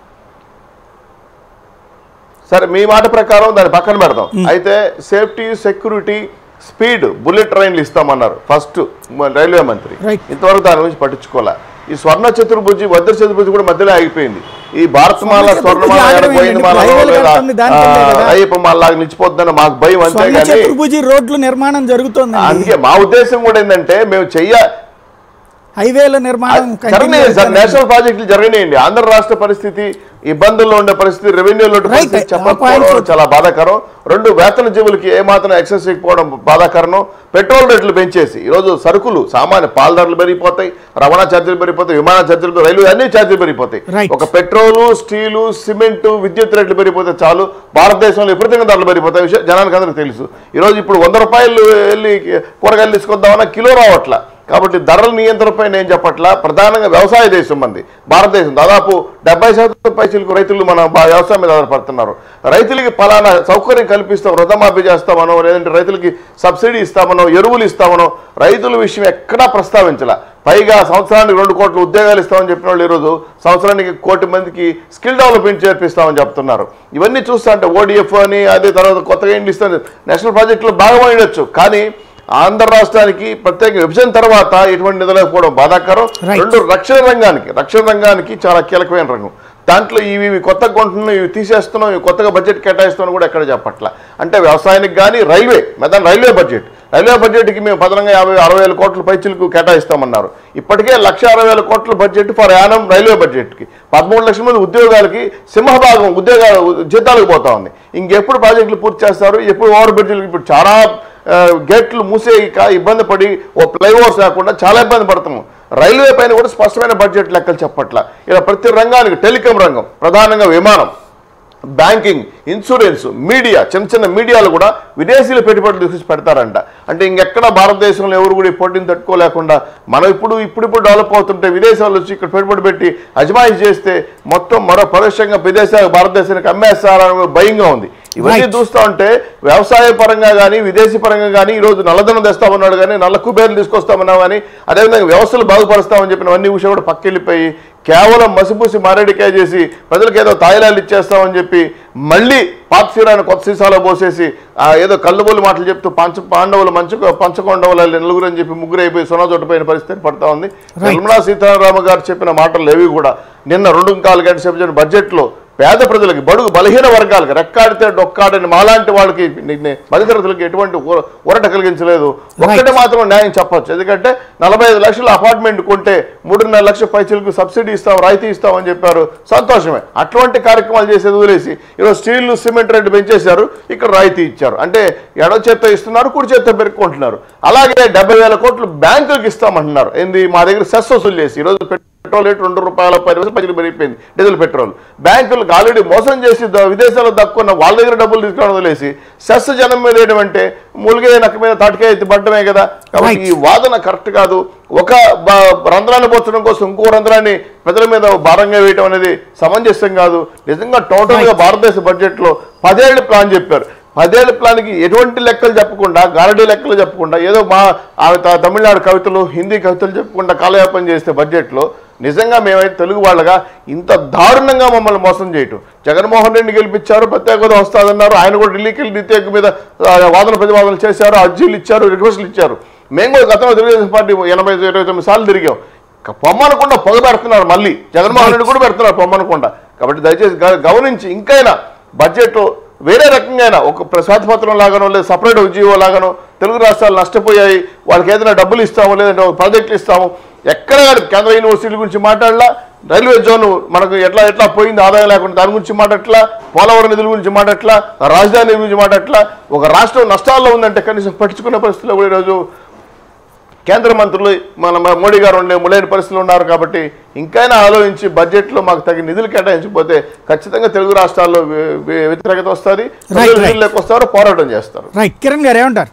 సరే మీ మాట ప్రకారం దాన్ని పక్కన పెడదాం అయితే సేఫ్టీ సెక్యూరిటీ స్పీడ్ బుల్లెట్ ట్రైన్లు ఇస్తామన్నారు ఫస్ట్ రైల్వే మంత్రి Right. ఇంతవరకు దాని గురించి పట్టించుకోలే ఈ స్వర్ణ చతుర్భుజి వజ్ర చతుర్భుజి కూడా మధ్యలో ఆగిపోయింది ఈ భారతమాల స్వర్ణ స్వర్ణమాల చతుర్భుజి ఎక్కడ పోయింది ఆగడమేంటి? మాలలో రైల్వేలు లేదా కడుతుంది దానికంటే కదా. అయ్యప్ప మాలాగా నిలిచిపోతుందని మాకు భయం అంతే స్వర్ణ కానీ చతుర్భుజి రోడ్లు నిర్మాణం జరుగుతోంది అందుకే మా ఉద్దేశం కూడా ఏంటంటే మేము చెయ్య హైవేల నిర్మాణం జరగనే continue సార్ అవుతోంది. నేషనల్ ప్రాజెక్టులు జరగనియండి ఆంధ్ర రాష్ట్ర పరిస్థితి ఇబ్బందుల్లో ఉండే పరిస్థితి రెవెన్యూలో ఉండే Right. పరిస్థితి ఆ చెప్పకపోవడం point చాలా బాధాకరం రెండు వేతన జీవులకి ఏమాత్రం ఎక్సెస్ చేయకపోవడం బాధాకరం పెట్రోల్ రేట్లు పెంచేసి ఈరోజు సరుకులు సామాన్య పాల ధరలు పెరిగిపోతాయి రవాణా ఛార్జీలు పెరిగిపోతాయి విమాన ఛార్జీలు రైల్వే అన్ని ఛార్జీలు పెరిగిపోతాయి Right. ఒక పెట్రోలు స్టీలు సిమెంట్ విద్యుత్ రేట్లు పెరిగిపోతే చాలు భారతదేశంలో విపరీతంగా ధరలు పెరిగిపోతాయి విషయం జనానికి అందరికీ తెలుసు ఈరోజు ఇప్పుడు వంద రూపాయలు వెళ్ళి కూరగాయలు తీసుకొద్దామన్నా కిలో రావట్లా కాబట్టి ధరల నియంత్రణపై నేను చెప్పట్లా ప్రధానంగా వ్యవసాయ దేశం మంది భారతదేశం దాదాపు డెబ్బై శాతం పైసలకు రైతులు మన బా- వ్యవసాయం మీద ఆధారపడుతున్నారు రైతులకి పలానా సౌకర్యం కల్పిస్తాం రుణమాఫీ చేస్తామనో లేదంటే రైతులకి సబ్సిడీ ఇస్తామనో ఎరువులు ఇస్తామనో రైతుల విషయం ఎక్కడా ప్రస్తావించాల పైగా సంవత్సరానికి రెండు కోట్ల ఉద్యోగాలు ఇస్తామని చెప్పిన వాళ్ళు ఈరోజు సంవత్సరానికి కోటి మందికి స్కిల్ డెవలప్మెంట్ చేర్పిస్తామని చెప్తున్నారు ఇవన్నీ చూస్తా అంటే ఓడిఎఫ్ అని అదే తర్వాత కొత్తగా ఇండ్లు ఇస్తాను నేషనల్ ప్రాజెక్టులో భాగమై ఉండొచ్చు కానీ ఆంధ్ర రాష్ట్రానికి ప్రత్యేక విభజన తర్వాత ఎటువంటి నిధులు లేకపోవడం బాధాకరం Right. రెండు రక్షణ రంగానికి రక్షణ రంగానికి చాలా కీలకమైన రంగం దాంట్లో ఇవి ఇవి కొత్తగా కొంటున్నాం ఇవి తీసేస్తున్నాం ఇవి కొత్తగా బడ్జెట్ కేటాయిస్తున్నాం కూడా ఎక్కడ చెప్పట్ల అంటే వ్యవసాయానికి కానీ రైల్వే దాని రైల్వే బడ్జెట్ రైల్వే బడ్జెట్కి మేము పదనంగా యాభై అరవై వేల కోట్ల పైచులకు కేటాయిస్తామన్నారు ఇప్పటికే లక్ష అరవై వేల కోట్ల బడ్జెట్ ఫర్ యానం రైల్వే బడ్జెట్కి పదమూడు లక్షల మంది ఉద్యోగాలకి సింహభాగం ఉద్యోగాలు జీతాలకు పోతా ఉంది ఇంకెప్పుడు ప్రాజెక్టులు పూర్తి చేస్తారు ఎప్పుడు ఓవర్ బడ్జెట్కి ఇప్పుడు చాలా ఆ, గేట్లు మూసేయక ఇబ్బంది పడి ఓ ఫ్లైఓవర్స్ లేకుండా చాలా ఇబ్బంది పడుతున్నాం రైల్వే పైన కూడా స్పష్టమైన బడ్జెట్ లెక్కలు చెప్పట్ల ఇలా ప్రతి రంగానికి టెలికాం రంగం ప్రధానంగా విమానం బ్యాంకింగ్ ఇన్సూరెన్స్ మీడియా చిన్న చిన్న మీడియాలు కూడా విదేశీయుల పెట్టుబడులు తీసుకొచ్చి పెడతారంట అంటే ఇంకెక్కడ భారతదేశంలో ఎవరు కూడా ఈ పోటీని తట్టుకోలేకుండా మనం ఇప్పుడు ఇప్పుడిప్పుడు డెవలప్ అవుతుంటే విదేశాలు వచ్చి ఇక్కడ పెట్టుబడి పెట్టి అజమాయిషి చేస్తే మొత్తం మరో పరోక్షంగా విదేశాలు భారతదేశానికి అమ్మేస్తారని భయంగా ఉంది ఇవన్నీ Right. చూస్తూ ఉంటే వ్యవసాయ పరంగా కానీ విదేశీ పరంగా కానీ ఈ రోజు నల్లధనం తెస్తామన్నాడు కానీ నల్ల కుబేర్లు తీసుకొస్తామన్నావు కానీ అదేవిధంగా వ్యవస్థలు బాగుపరుస్తామని చెప్పిన అన్ని విషయాలు కూడా పక్కెళ్ళిపోయి కేవలం మసిపూసి మారేడికాయ చేసి ప్రజలకు ఏదో తాయిలాలు ఇచ్చేస్తామని చెప్పి మళ్ళీ పాత సీరాన్ని కొత్త సీసాలో పోసేసి ఆ ఏదో కళ్ళబోలు మాటలు చెప్తూ పంచ పాండవులు మంచు పంచకొండవులు నలుగురు అని చెప్పి ముగ్గురు అయిపోయి సున్నా చోటుపోయిన పరిస్థితి పడతా ఉంది నిర్మలా సీతారామ గారు చెప్పిన మాటలు ఏవి కూడా నిన్న రెండు కాలు గంటల సేపు జరిగిన బడ్జెట్లో పేద ప్రజలకి బడుగు బలహీన వర్గాలకి రెక్కాడితే డొక్కాడని మాలాంటి వాళ్ళకి ని- ని- మధ్యతరగతులకి ఎటువంటి ఊర- ఊరట కలిగించలేదు ఒక్కటే మాత్రం న్యాయం చెప్పొచ్చు ఎందుకంటే నలభై ఐదు లక్షల అపార్ట్మెంట్ కొంటే మూడున్నర లక్షల పైసలకు సబ్సిడీ ఇస్తాం రాయితీ ఇస్తామని చెప్పారు సంతోషమే అటువంటి కార్యక్రమాలు చేసేది వదిలేసి ఈరోజు స్టీల్ సిమెంట్ రేటు పెంచేశారు ఇక్కడ రాయితీ ఇచ్చారు అంటే ఎడవ చేత్తో ఇస్తున్నారు కుడి చేత్తో పెరుక్కుంటున్నారు అలాగే డెబ్బై వేల కోట్లు బ్యాంకులకు ఇస్తామంటున్నారు ఏంది మా దగ్గర సెస్ వసూలు చేసి ఈరోజు పెట్రోల్ రేటు రెండు రూపాయల పది రూపాయలు పది పెరిగిపోయింది డీజిల్ పెట్రోల్ బ్యాంకులకు ఆల్రెడీ మోసం చేసి ద- విదేశాల్లో దక్కున్న వాళ్ళ దగ్గర డబ్బులు తీసుకోవడం వదిలేసి సెస్ జనం మీద వేయడం అంటే మూలిగే నక్క మీద తాటికాయ ఎత్తి పడ్డమే కదా కాబట్టి ఈ వాదన కరెక్ట్ కాదు ఒక బ- రంధ్రాన్ని పోర్చడం కోసం ఇంకో రంధ్రాన్ని ప్రజల మీద భారంగా వేయడం అనేది సమంజసం కాదు నిజంగా టోటల్ గా భారతదేశ బడ్జెట్ లో పదేళ్ళు ప్లాన్ చెప్పారు పదేళ్ల ప్లాన్కి ఎటువంటి లెక్కలు చెప్పకుండా గారడీ లెక్కలు చెప్పకుండా ఏదో మా ఆమె త- తమిళనాడు కవితలు హిందీ కవితలు చెప్పకుండా కాలయాపన చేస్తే బడ్జెట్లో నిజంగా మేమైతే తెలుగు వాళ్ళగా ఇంత దారుణంగా మమ్మల్ని మోసం చేయటం జగన్మోహన్ రెడ్డిని గెలిపించారు ప్రత్యేక హోదా వస్తుందన్నారు ఆయన కూడా ఢిల్లీకి వెళ్ళి నిత్యకు మీద ఆ, వాదన ప్రతివాదనలు చేశారు అర్జీలు ఇచ్చారు రిక్వెస్ట్లు ఇచ్చారు మేము కూడా గతంలో తెలుగుదేశం పార్టీ ఎనభై ఇరవై తొమ్మిది సార్లు తిరిగాం క- పొమ్మనకుండా పొగ పెడుతున్నారు మళ్ళీ జగన్మోహన్ రెడ్డి కూడా పెడుతున్నారు పొమ్మనకుండా కాబట్టి దయచేసి గ- గమనించి ఇంకైనా బడ్జెట్ వేరే రకంగా ఒక ప్ర- శ్వేతపత్రం లాగానో లేదా సపరేట్ ఉద్యోగో లాగానో తెలుగు రాష్ట్రాలు నష్టపోయాయి వాళ్ళకి ఏదైనా డబ్బులు ఇస్తాము లేదంటే ఒక ప్రాజెక్టులు ఇస్తాము ఎక్కడ కానీ కేంద్ర యూనివర్సిటీల గురించి మాట్లాడలా రైల్వే జోన్ మనకు ఎట్లా ఎట్లా పోయింది ఆదాయం లేకుండా దాని గురించి మాట్లాడట్లా పోలవరం నిధుల గురించి మాట్లాడట్లా రాజధాని గురించి మాట్లాడట్లా ఒక రాష్ట్రం నష్టాల్లో ఉందంటే కనీసం పట్టించుకునే పరిస్థితిలో కూడా ఈరోజు కేంద్ర మంత్రులు మన మ- మోడీ గారు ఉండే ములేని పరిస్థితులు ఉన్నారు కాబట్టి ఇంకైనా ఆలోచించి బడ్జెట్లో మాకు తగిన నిధులు కేటాయించకపోతే ఖచ్చితంగా తెలుగు రాష్ట్రాల్లో వ్య- వ్య- వ్యతిరేకత వస్తుంది Right, right. నిధుల్లోకి వస్తారు పోరాటం చేస్తారు రైట్ కిరణ్ గారు ఏమంటారు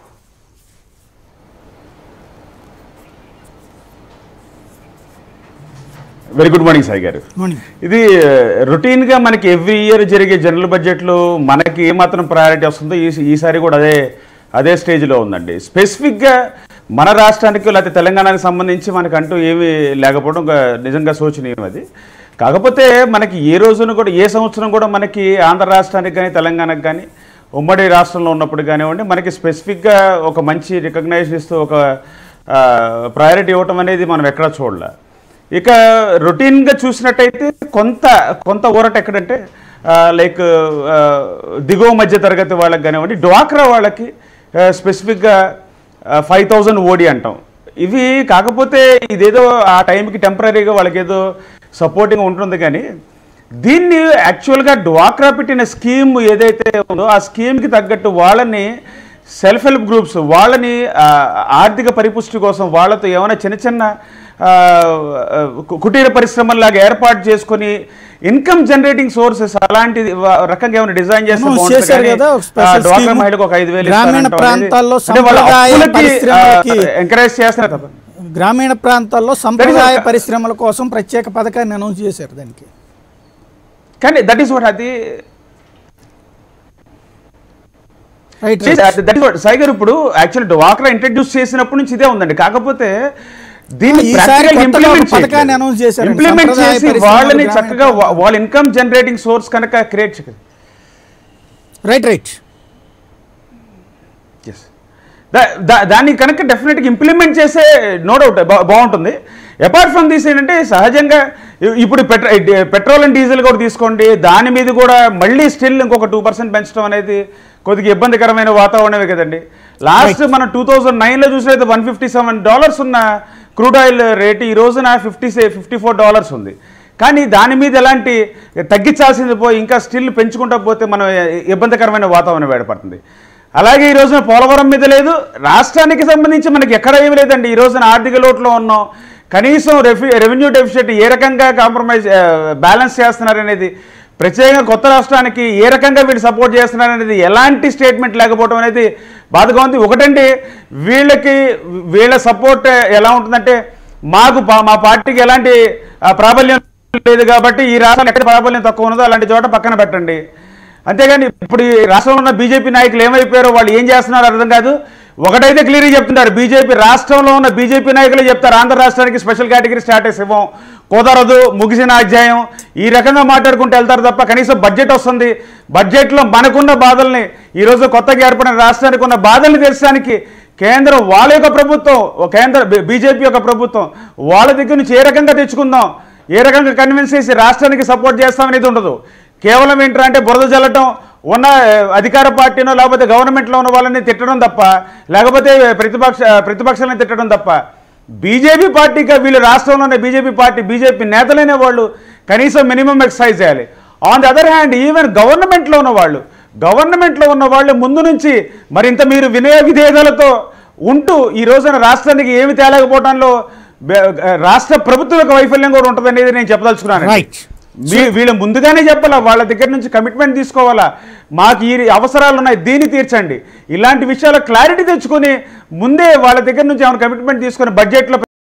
వెరీ గుడ్ మార్నింగ్ సాయి గారు మార్నింగ్ ఇది రొటీన్గా మనకి ఎవ్రీ ఇయర్ జరిగే జనరల్ బడ్జెట్లో మనకి ఏమాత్రం ప్రయారిటీ వస్తుందో ఈ ఈసారి కూడా అదే అదే స్టేజ్లో ఉందండి స్పెసిఫిక్గా మన రాష్ట్రానికి లేకపోతే తెలంగాణకి సంబంధించి మనకంటూ ఏమీ లేకపోవడం ఒక నిజంగా శోచనీయం అది కాకపోతే మనకి ఏ రోజున కూడా ఏ సంవత్సరం కూడా మనకి ఆంధ్ర రాష్ట్రానికి కానీ తెలంగాణకు కానీ ఉమ్మడి రాష్ట్రంలో ఉన్నప్పుడు కానివ్వండి మనకి స్పెసిఫిక్గా ఒక మంచి రికగ్నైజేషన్ ఇస్తూ ఒక ప్రయారిటీ ఇవ్వటం అనేది మనం ఎక్కడా చూడలే ఇక రొటీన్గా చూసినట్టయితే కొంత కొంత ఊరట ఎక్కడంటే లైక్ దిగువ మధ్య తరగతి వాళ్ళకి కానివ్వండి డ్వాక్రా వాళ్ళకి స్పెసిఫిక్గా ఫైవ్ థౌజండ్ ఓడి అంటాం ఇవి కాకపోతే ఇదేదో ఆ టైంకి టెంపరీగా వాళ్ళకి ఏదో సపోర్టింగ్ ఉంటుంది కానీ దీన్ని యాక్చువల్గా డ్వాక్రా పెట్టిన స్కీమ్ ఏదైతే ఉందో ఆ స్కీమ్కి తగ్గట్టు వాళ్ళని సెల్ఫ్ హెల్ప్ గ్రూప్స్ వాళ్ళని ఆ, ఆర్థిక పరిపుష్టి కోసం వాళ్ళతో ఏమైనా చిన్న చిన్న ఆ, కు- కుటీర పరిశ్రమల్లాగా ఏర్పాటు చేసుకొని ఇన్కమ్ జనరేటింగ్ సోర్సెస్ అలాంటి వ- రకంగా ఏమైనా డిజైన్ చేస్తే Announce బాగుంటుంది చేశారు కానీ, కదా, ఒక ఆ, special డ్వాక్రా scheme. మహిళకు ఒక ఐదు వేలు గ్రామీణ ఇస్తారంటాం అనేది- ప్రాంతాల్లో అంటే వాళ్ళ సంప్రదాయ అప్పులకి, పరిశ్రమలకి ఆ, ఎంకరేజ్ చేస్తున్నారు తప్ప గ్రామీణ ప్రాంతాల్లో సంప్రదాయ ఒక- పరిశ్రమల కోసం ప్రత్యేక పథకాన్ని అనౌన్స్ చేశారు దానికి కానీ దట్ ఈస్ వాట్ అది right that is Sai garu ఇప్పుడు యాక్చువల్ డ్వాక్రా ఇంట్రడ్యూస్ చేసినప్పటి నుంచి ఇదే ఉందండి కాకపోతే దీన్ని ఈసారి practical కొత్తగా ఒక implement పథకాన్ని చేయట్లేదు. announce చేశారండి. ఇంప్లిమెంట్ సంప్రదాయ చేసి పరిశ్రమలు, వాళ్ళని గ్రామీణ చక్కగా వా- వాళ్ళ ఇన్కమ్ జనరేటింగ్ సోర్స్ కనుక క్రియేట్ చేయగలరు రైట్ రైట్ దా- దా- దాన్ని కనుక డెఫినెట్గా ఇంప్లిమెంట్ చేసే నో డౌట్ బాగుంటుంది అపార్ట్ ఫ్రమ్ దీస్ ఏంటంటే సహజంగా ఇ- ఇప్పుడు పెట్రో పెట్రోల్ అండ్ డీజిల్ కూడా తీసుకోండి దాని మీద కూడా మళ్ళీ స్టిల్ ఇంకొక టూ పర్సెంట్ పెంచడం అనేది కొద్దిగా ఇబ్బందికరమైన వాతావరణమే కదండి లాస్ట్ మనం టూ థౌజండ్ నైన్లో చూసినైతే వన్ ఫిఫ్టీ సెవెన్ డాలర్స్ ఉన్న క్రూడ్ ఆయిల్ రేటు ఈ రోజున ఫిఫ్టీ ఫిఫ్టీ ఫోర్ డాలర్స్ ఉంది కానీ దాని మీద ఎలాంటి తగ్గించాల్సింది పోయి ఇంకా స్టిల్ పెంచుకుంటా పోతే మనం ఇబ్బందికరమైన వాతావరణం ఏర్పడుతుంది అలాగే ఈ రోజున పోలవరం మీద లేదు రాష్ట్రానికి సంబంధించి మనకి ఎక్కడ ఏమీ లేదండి ఈ రోజున ఆర్థిక లోటులో ఉన్నాం కనీసం రెఫి రెవెన్యూ డెఫిసిట్ ఏ రకంగా కాంప్రమైజ్ బ్యాలెన్స్ చేస్తున్నారు అనేది ప్రత్యేకంగా కొత్త రాష్ట్రానికి ఏ రకంగా వీళ్ళు సపోర్ట్ చేస్తున్నారు అనేది ఎలాంటి స్టేట్మెంట్ లేకపోవడం అనేది బాధగా ఉంది ఒకటంటే వీళ్ళకి వీళ్ళ సపోర్ట్ ఎలా ఉంటుందంటే మాకు పా- మా పార్టీకి ఎలాంటి ఆ, ప్రాబల్యం లేదు కాబట్టి ఈ రాష్ట్రాలు ఎక్కడ ప్రాబల్యం తక్కువ ఉన్నదో అలాంటి చోట పక్కన పెట్టండి అంతేగాని ఇప్పుడు ఈ రాష్ట్రంలో ఉన్న బీజేపీ నాయకులు ఏమైపోయారో వాళ్ళు ఏం చేస్తున్నారో అర్థం కాదు ఒకటైతే క్లియర్గా చెప్తున్నారు బీజేపీ రాష్ట్రంలో ఉన్న బీజేపీ నాయకులే చెప్తారు ఆంధ్ర రాష్ట్రానికి స్పెషల్ కేటగిరీ స్టాటస్ ఇవ్వం కుదరదు ముగిసిన అధ్యాయం ఈ రకంగా మాట్లాడుకుంటూ వెళ్తారు తప్ప కనీసం బడ్జెట్ వస్తుంది బడ్జెట్లో మనకున్న బాధల్ని ఈరోజు కొత్తగా ఏర్పడిన రాష్ట్రానికి ఉన్న బాధల్ని తీర్చడానికి కేంద్రం వాళ్ళ యొక్క ప్రభుత్వం ఓ కేంద్ర బీజేపీ యొక్క ప్రభుత్వం వాళ్ళ దగ్గర నుంచి ఏ రకంగా తెచ్చుకుందాం ఏ రకంగా కన్విన్స్ చేసి రాష్ట్రానికి సపోర్ట్ చేస్తామనేది ఉండదు కేవలం ఏంటంటే అంటే బురద జల్లటం ఉన్న ఏ, అధికార పార్టీనో లేకపోతే గవర్నమెంట్లో ఉన్న వాళ్ళని తిట్టడం తప్ప లేకపోతే ప్రతిపక్ష ప్రతిపక్షాలను తిట్టడం తప్ప బీజేపీ పార్టీగా వీళ్ళు రాష్ట్రంలో ఉన్న బీజేపీ పార్టీ బీజేపీ నేతలైన వాళ్ళు కనీసం మినిమం ఎక్సర్సైజ్ చేయాలి on the other hand even గవర్నమెంట్లో ఉన్న వాళ్ళు గవర్నమెంట్లో ఉన్న వాళ్ళు ముందు నుంచి మరింత మీరు వినయ విధేయతలతో ఉంటూ ఈ రోజున రాష్ట్రానికి ఏమి తేలేకపోవడంలో బె- రాష్ట్ర ప్రభుత్వం యొక్క వైఫల్యం కూడా ఉంటుందనేది నేను చెప్పదలుచుకున్నాను రైట్ వీ- వీళ్ళు ముందుగానే చెప్పాలా వాళ్ళ దగ్గర నుంచి కమిట్మెంట్ తీసుకోవాలా మాకు ఈ అవసరాలు ఉన్నాయి దీన్ని తీర్చండి ఇలాంటి విషయాల క్లారిటీ తెచ్చుకొని ముందే వాళ్ళ దగ్గర నుంచి ఏమైనా కమిట్మెంట్ తీసుకొని బడ్జెట్లో